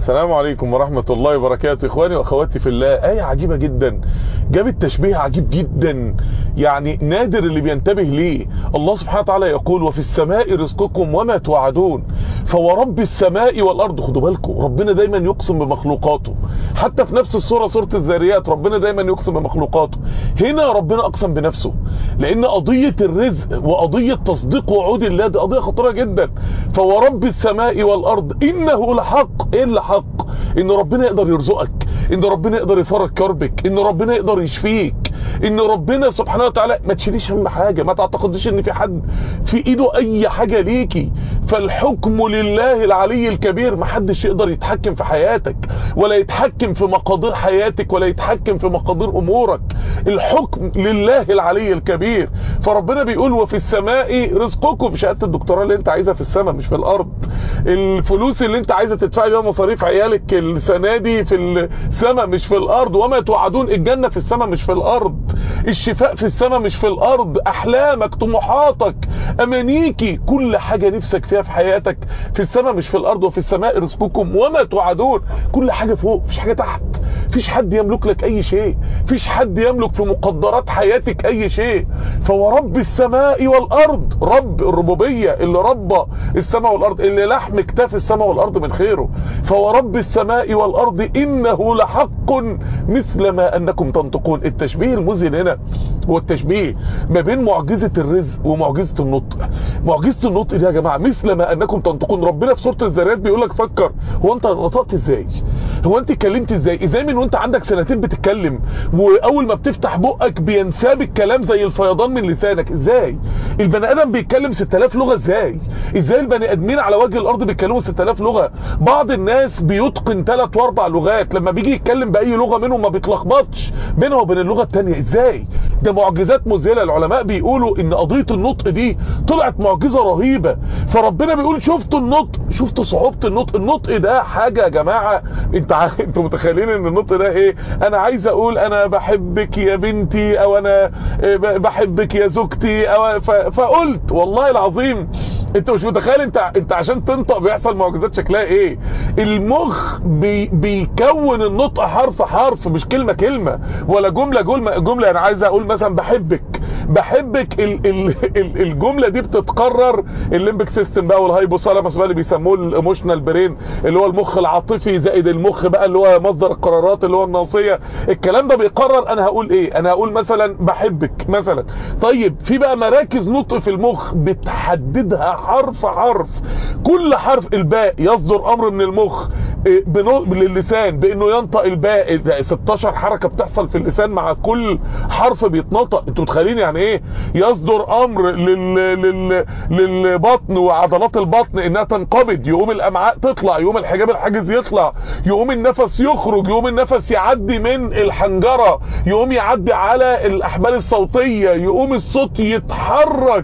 السلام عليكم ورحمة الله وبركاته اخواني واخواتي في الله آية عجيبة جدا جابت تشبيه عجيب جدا يعني نادر اللي بينتبه ليه الله سبحانه وتعالى يقول وفي السماء رزقكم وما توعدون فورب السماء والارض خدوا بالكم ربنا دايما يقسم بمخلوقاته حتى في نفس السورة سورة الذاريات ربنا دايما يقسم بمخلوقاته هنا ربنا اقسم بنفسه لان قضية الرزق وقضية تصديق وعود الله دي قضية خطيرة جدا فورب السماء والارض انه لحق ايه اللي حق ان ربنا يقدر يرزقك ان ربنا يقدر يفرج كربك ان ربنا يقدر يشفيك ان ربنا سبحانه وتعالى ما تشيليش هم حاجة ما تعتقدش ان في حد في ايده اي حاجة ليكي فالحكم لله العلي الكبير ما حدش يقدر يتحكم في حياتك ولا يتحكم في مقادير حياتك ولا يتحكم في مقادير امورك الحكم لله العلي الكبير فربنا بيقول وفي السماء رزقكم شهاده الدكتوراه اللي انت عايزها في السماء مش في الارض الفلوس اللي انت عايزه تدفعي بيها مصاريف عيالك السنه دي في السماء مش في الارض وما توعدون الجنه في السماء مش في الارض الشفاء في السماء مش في الارض احلامك طموحاتك امانيكي كل حاجه نفسك فيها في حياتك في السماء مش في الارض وفي السماء رزقكم وما توعدون كل حاجه فوق مفيش حاجه تحت فيش حد يملك لك اي شيء فيش حد يملك في مقدرات حياتك اي شيء فورب السماء والارض رب الربوبيه اللي ربى السماء والارض اللي لحم كتاف السماء والارض من خيره فورب السماء والارض انه لحق مثل ما انكم تنطقون التشبيه المذهل هنا هو التشبيه ما بين معجزه الرزق ومعجزه النطق معجزه النطق دي يا جماعه مثل ما انكم تنطقون ربنا في سوره الذاريات بيقول لك فكر هو انت نطقت ازاي هو انت اتكلمت ازاي ازاي من وانت عندك سنتين بتتكلم واول ما بتفتح بقك بينساب الكلام زي الفيضان من لسانك ازاي البني ادم بيتكلم 6000 لغه ازاي ازاي البني ادمين على وجه الارض بيتكلموا 6000 لغه بعض الناس بيتقن 3 واربع لغات لما بيجي يتكلم باي لغه منهم ما بيتلخبطش بينها وبين اللغه الثانيه ازاي ده معجزات مذهله العلماء بيقولوا ان قضيه النطق دي طلعت معجزه رهيبه فربنا بيقول شفتوا النطق شفتوا صعوبه النطق النطق ده حاجه يا جماعه انت انتوا متخيلين ان النطق ده ايه انا عايز اقول انا بحبك يا بنتي او انا بحبك يا زوجتي او فقلت والله العظيم انت مش متخيل انت انت عشان تنطق بيحصل معجزات شكلها ايه المخ بي بيكون النطق حرف حرف مش كلمه كلمه ولا جمله جمله جمله انا عايز اقول مثلا بحبك بحبك ال ال ال الجمله دي بتتكرر الليمبك سيستم بقى والهايبوثالاموس بقى اللي بيسموه الايموشنال برين اللي هو المخ العاطفي زائد المخ بقى اللي هو مصدر القرارات اللي هو الناصيه الكلام ده بيقرر انا هقول ايه انا هقول مثلا بحبك مثلا طيب في بقى مراكز نطق في المخ بتحددها حرف حرف كل حرف الباء يصدر امر من المخ للسان بانه ينطق الباء 16 حركه بتحصل في اللسان مع كل حرف بيتنطق انتوا متخيلين يعني ايه يصدر امر لل... لل... للبطن وعضلات البطن انها تنقبض يقوم الامعاء تطلع يقوم الحجاب الحاجز يطلع يقوم النفس يخرج يقوم النفس يعدي من الحنجره يقوم يعدي على الاحبال الصوتيه يقوم الصوت يتحرك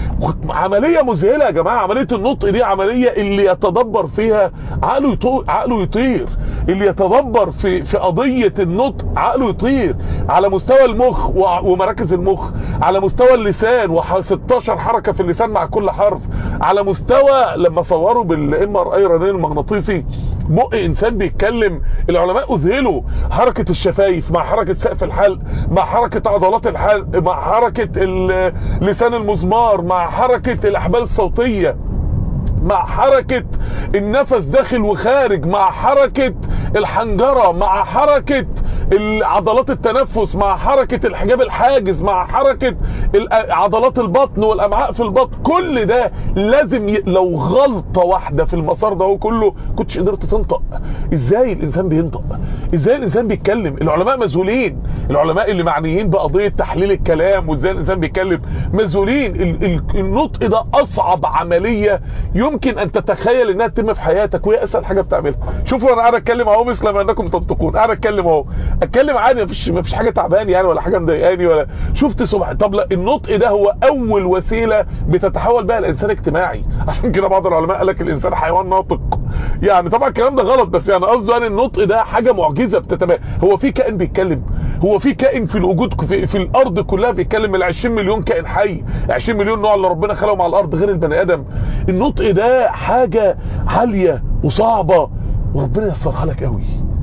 عملية مذهلة يا جماعة عملية النطق دي عملية اللي يتدبر فيها عقله يطير, عقله يطير اللي يتدبر في في قضية النطق عقله يطير على مستوى المخ ومراكز المخ على مستوى اللسان و16 حركة في اللسان مع كل حرف على مستوى لما صوروا بالام ار اي رنين المغناطيسي بق انسان بيتكلم العلماء اذهلوا حركة الشفايف مع حركة سقف الحلق مع حركة عضلات الحلق مع حركة لسان المزمار مع حركة الاحبال الصوتية مع حركة النفس داخل وخارج مع حركة الحنجرة مع حركة عضلات التنفس مع حركة الحجاب الحاجز مع حركة عضلات البطن والامعاء في البطن كل ده لازم ي... لو غلطة واحدة في المسار ده كله كنتش قدرت تنطق ازاي الانسان بينطق ازاي الانسان بيتكلم العلماء مذهولين العلماء اللي معنيين بقضية تحليل الكلام وازاي الانسان بيتكلم مذهولين ال... ال... النطق ده اصعب عملية يمكن ان تتخيل انها تتم في حياتك وهي اسهل حاجة بتعملها شوفوا انا قاعد اتكلم اهو مثل ما انكم تنطقون قاعد اتكلم اهو اتكلم عادي مفيش مفيش حاجه تعباني يعني ولا حاجه مضايقاني ولا شفت سبحان طب لا النطق ده هو اول وسيله بتتحول بها الانسان اجتماعي عشان كده بعض العلماء قال لك الانسان حيوان ناطق يعني طبعا الكلام ده غلط بس يعني قصده يعني النطق ده حاجه معجزه بتتبع هو في كائن بيتكلم هو في كائن في الوجود في, في الارض كلها بيتكلم ال 20 مليون كائن حي 20 مليون نوع اللي ربنا خلقهم على الارض غير البني ادم النطق ده حاجه عاليه وصعبه وربنا يسرها لك قوي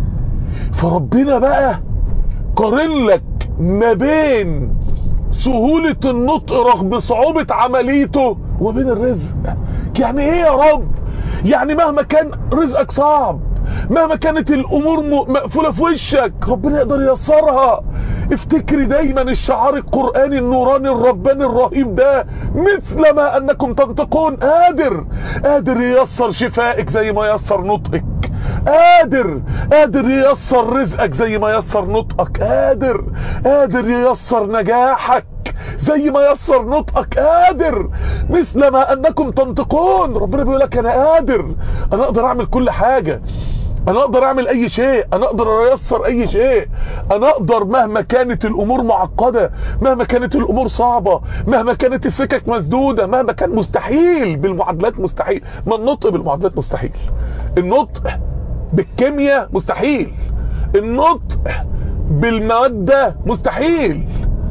فربنا بقى قارن لك ما بين سهولة النطق رغم صعوبة عمليته وبين الرزق يعني ايه يا رب يعني مهما كان رزقك صعب مهما كانت الامور مقفولة في وشك ربنا يقدر ييسرها افتكري دايما الشعار القرآني النوراني الرباني الرهيب ده مثل ما انكم تنطقون قادر قادر ييسر شفائك زي ما يسر نطقك قادر قادر ييسر رزقك زي ما يسر نطقك قادر قادر ييسر نجاحك زي ما يسر نطقك قادر مثل ما انكم تنطقون ربنا بيقول لك انا قادر انا اقدر اعمل كل حاجة انا اقدر اعمل اي شيء انا اقدر ايسر اي شيء انا اقدر مهما كانت الامور معقدة مهما كانت الامور صعبة مهما كانت السكك مسدودة مهما كان مستحيل بالمعادلات مستحيل ما النطق بالمعادلات مستحيل النطق بالكيمياء مستحيل النطق بالمادة مستحيل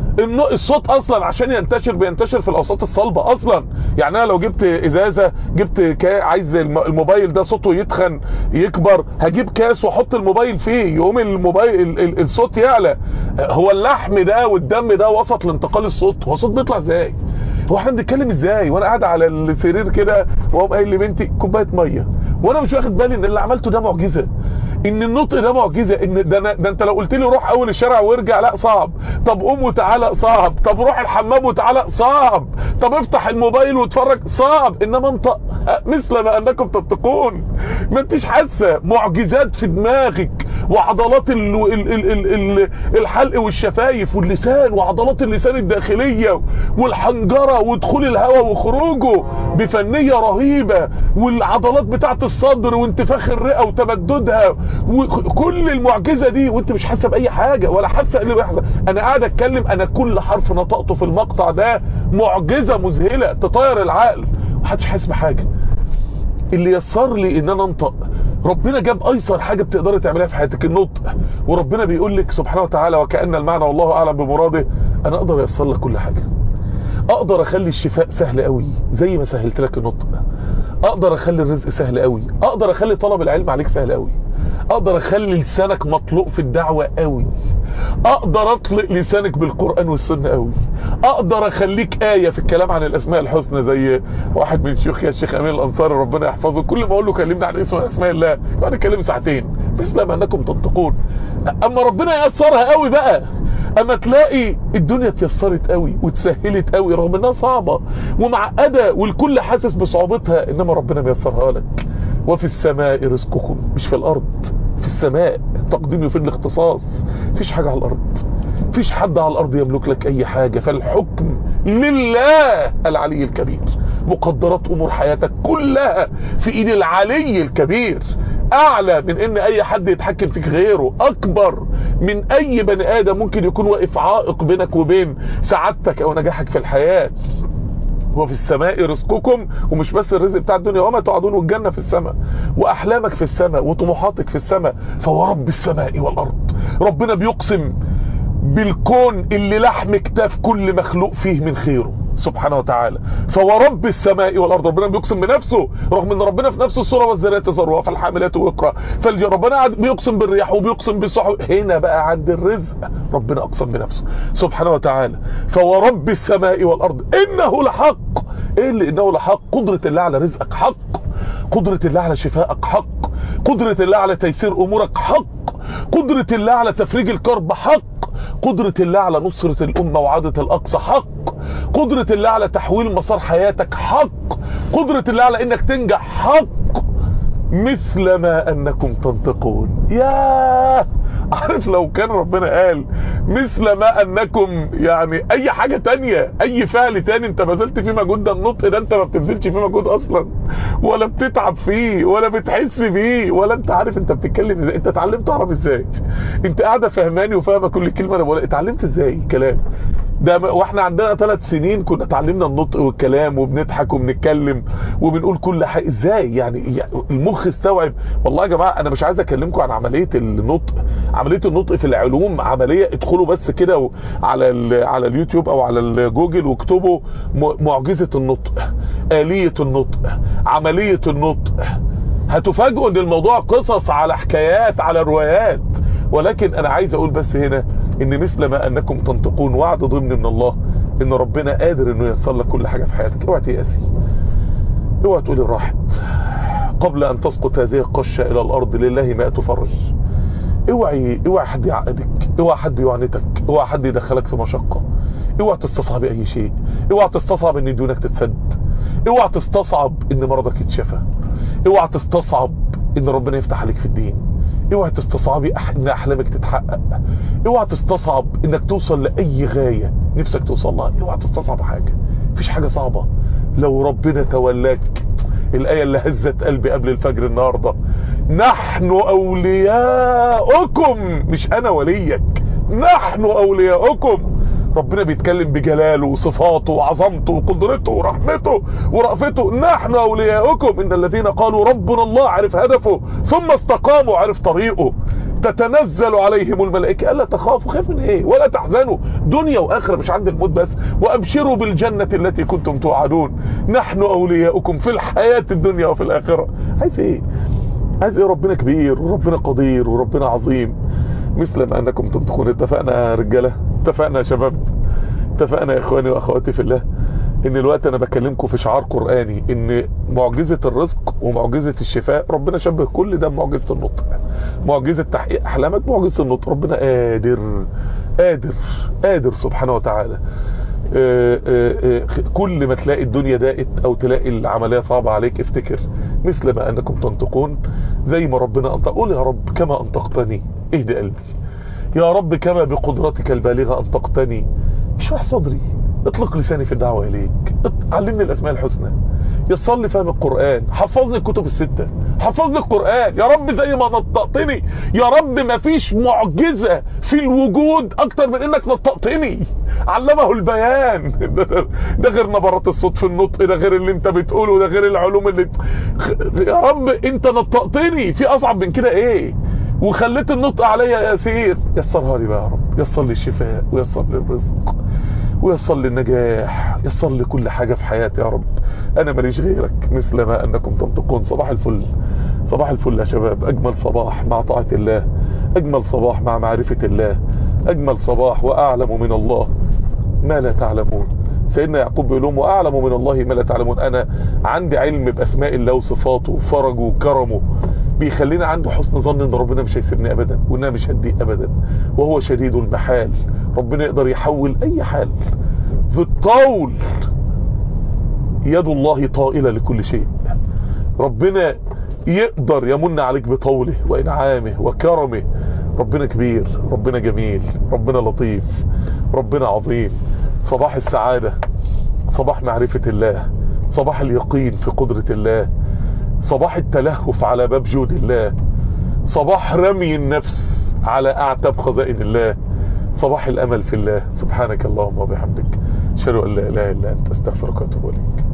الصوت اصلا عشان ينتشر بينتشر في الاوساط الصلبة اصلا يعني انا لو جبت ازازة جبت عايز الموبايل ده صوته يتخن يكبر هجيب كاس واحط الموبايل فيه يقوم الموبايل الصوت يعلى هو اللحم ده والدم ده وسط لانتقال الصوت هو الصوت بيطلع ازاي هو احنا بنتكلم ازاي وانا قاعد على السرير كده وهو قايل لبنتي كوبايه ميه وانا مش واخد بالي ان اللي عملته ده معجزه ان النطق ده معجزه ان ده, ده انت لو قلت لي روح اول الشارع وارجع لا صعب طب قوم وتعالى صعب طب روح الحمام وتعالى صعب طب افتح الموبايل واتفرج صعب انما انطق مثل ما انكم تنطقون ما انتش حاسه معجزات في دماغك وعضلات ال ال ال ال ال الحلق والشفايف واللسان وعضلات اللسان الداخليه والحنجره ودخول الهواء وخروجه بفنيه رهيبه والعضلات بتاعه الصدر وانتفاخ الرئه وتمددها وكل المعجزه دي وانت مش حاسه باي حاجه ولا حاسه اللي بيحصل انا قاعد اتكلم انا كل حرف نطقته في المقطع ده معجزه مذهله تطير العقل محدش حاسس بحاجه اللي يسر لي ان انا انطق ربنا جاب ايسر حاجة بتقدري تعملها في حياتك النطق وربنا بيقول لك سبحانه وتعالى وكأن المعنى والله اعلم بمراده انا اقدر ييسر لك كل حاجة اقدر اخلي الشفاء سهل قوي زي ما سهلت لك النطق اقدر اخلي الرزق سهل قوي اقدر اخلي طلب العلم عليك سهل قوي اقدر اخلي لسانك مطلوق في الدعوة قوي اقدر اطلق لسانك بالقرآن والسنة قوي اقدر اخليك آية في الكلام عن الاسماء الحسنى زي واحد من شيوخ يا الشيخ امين الانصاري ربنا يحفظه كل ما اقول له كلمنا عن اسم اسماء الله يقعد يتكلم ساعتين مثل ما انكم تنطقون اما ربنا ييسرها قوي بقى اما تلاقي الدنيا اتيسرت قوي واتسهلت قوي رغم انها صعبة ومعقدة والكل حاسس بصعوبتها انما ربنا بيسرها لك وفي السماء رزقكم مش في الارض في السماء تقديم في الاختصاص مفيش حاجة على الارض مفيش حد على الارض يملك لك اي حاجة فالحكم لله العلي الكبير مقدرات امور حياتك كلها في ايد العلي الكبير اعلى من ان اي حد يتحكم فيك غيره اكبر من اي بني ادم ممكن يكون واقف عائق بينك وبين سعادتك او نجاحك في الحياة وفي السماء رزقكم ومش بس الرزق بتاع الدنيا وما تعدون والجنة في السماء واحلامك في السماء وطموحاتك في السماء فهو رب السماء والارض ربنا بيقسم بالكون اللي لحم كتاف كل مخلوق فيه من خيره سبحانه وتعالى فهو رب السماء والارض ربنا بيقسم بنفسه رغم ان ربنا في نفس الصوره والذريات ذروه فالحاملات وقرا فربنا بيقسم بالرياح وبيقسم بالسحب هنا بقى عند الرزق ربنا اقسم بنفسه سبحانه وتعالى فهو رب السماء والارض انه لحق ايه اللي انه لحق قدره الله على رزقك حق قدره الله على شفائك حق قدره الله على تيسير امورك حق قدره الله على تفريج الكرب حق قدرة الله على نصرة الأمة وعادة الأقصى حق قدرة الله على تحويل مسار حياتك حق قدرة الله على انك تنجح حق مثل ما انكم تنطقون ياه عارف لو كان ربنا قال مثل ما انكم يعني اي حاجة تانية اي فعل تاني انت بذلت فيه مجهود ده النطق ده انت ما بتبذلش فيه مجهود اصلا ولا بتتعب فيه ولا بتحس بيه ولا انت عارف انت بتتكلم ازاي انت اتعلمت تعرف ازاي انت قاعدة فهماني وفاهمة كل كلمة انا بقولها اتعلمت ازاي كلام ده واحنا عندنا ثلاث سنين كنا اتعلمنا النطق والكلام وبنضحك وبنتكلم وبنقول كل حاجه ازاي يعني المخ استوعب والله يا جماعه انا مش عايز اكلمكم عن عمليه النطق عمليه النطق في العلوم عمليه ادخلوا بس كده على على اليوتيوب او على الجوجل واكتبوا معجزه النطق اليه النطق عمليه النطق هتفاجئوا ان الموضوع قصص على حكايات على روايات ولكن انا عايز اقول بس هنا ان مثل ما انكم تنطقون وعد ضمن من الله ان ربنا قادر انه ييسر لك كل حاجه في حياتك اوعى تيأسي اوعى تقولي راحت قبل ان تسقط هذه القشه الى الارض لله ما تفرج اوعي اوعي حد يعقدك اوعى حد يعنتك اوعى حد يدخلك في مشقه اوعى تستصعب اي شيء اوعى تستصعب ان ديونك تتسد اوعى تستصعب ان مرضك يتشفى اوعى تستصعب ان ربنا يفتح عليك في الدين اوعى تستصعبي أح... ان احلامك تتحقق اوعى تستصعب انك توصل لاي غاية نفسك توصل لها اوعى تستصعب حاجة مفيش حاجة صعبة لو ربنا تولاك الآية اللي هزت قلبي قبل الفجر النهاردة نحن أولياؤكم مش أنا وليك نحن أولياؤكم ربنا بيتكلم بجلاله وصفاته وعظمته وقدرته ورحمته ورأفته نحن أولياؤكم إن الذين قالوا ربنا الله عرف هدفه ثم استقاموا عرف طريقه تتنزل عليهم الملائكة ألا تخافوا خاف من ايه ولا تحزنوا دنيا واخرة مش عند الموت بس وابشروا بالجنة التي كنتم توعدون نحن اولياؤكم في الحياة الدنيا وفي الاخرة عايز ايه عايز ايه ربنا كبير وربنا قدير وربنا عظيم مثل ما انكم تنطقون اتفقنا يا رجالة اتفقنا يا شباب اتفقنا يا اخواني واخواتي في الله ان الوقت انا بكلمكم في شعار قرآني ان معجزة الرزق ومعجزة الشفاء ربنا شبه كل ده بمعجزة النطق معجزة تحقيق احلامك معجزة النطق ربنا قادر قادر قادر سبحانه وتعالى آآ آآ كل ما تلاقي الدنيا ضاقت او تلاقي العملية صعبة عليك افتكر مثل ما انكم تنطقون زي ما ربنا انطق قول يا رب كما انطقتني اهدي قلبي يا رب كما بقدرتك البالغة انطقتني اشرح صدري اطلق لساني في الدعوة اليك علمني الاسماء الحسنى يسر لي فهم القرآن حفظني الكتب الستة حفظني القرآن يا رب زي ما نطقتني يا رب ما فيش معجزة في الوجود اكتر من انك نطقتني علمه البيان ده, ده غير نبرات الصوت في النطق ده غير اللي انت بتقوله ده غير العلوم اللي يا رب انت نطقتني في اصعب من كده ايه وخليت النطق عليا يسير يسرها لي بقى يا رب يسر لي الشفاء ويسر لي الرزق ويسر لي النجاح يسر لي كل حاجة في حياتي يا رب انا ماليش غيرك مثل ما انكم تنطقون صباح الفل صباح الفل يا شباب اجمل صباح مع طاعة الله اجمل صباح مع معرفة الله اجمل صباح واعلم من الله ما لا تعلمون سيدنا يعقوب بيقول لهم واعلم من الله ما لا تعلمون انا عندي علم باسماء الله وصفاته وفرجه وكرمه بيخلينا عنده حسن ظن ان ربنا مش هيسيبني ابدا وانها مش هدي ابدا وهو شديد المحال ربنا يقدر يحول اي حال ذو الطول يد الله طائلة لكل شيء ربنا يقدر يمن عليك بطوله وانعامه وكرمه ربنا كبير ربنا جميل ربنا لطيف ربنا عظيم صباح السعادة صباح معرفة الله صباح اليقين في قدرة الله صباح التلهف على باب جود الله صباح رمي النفس على اعتاب خزائن الله صباح الامل في الله سبحانك اللهم وبحمدك اشهد ان لا اله الا انت استغفرك واتوب اليك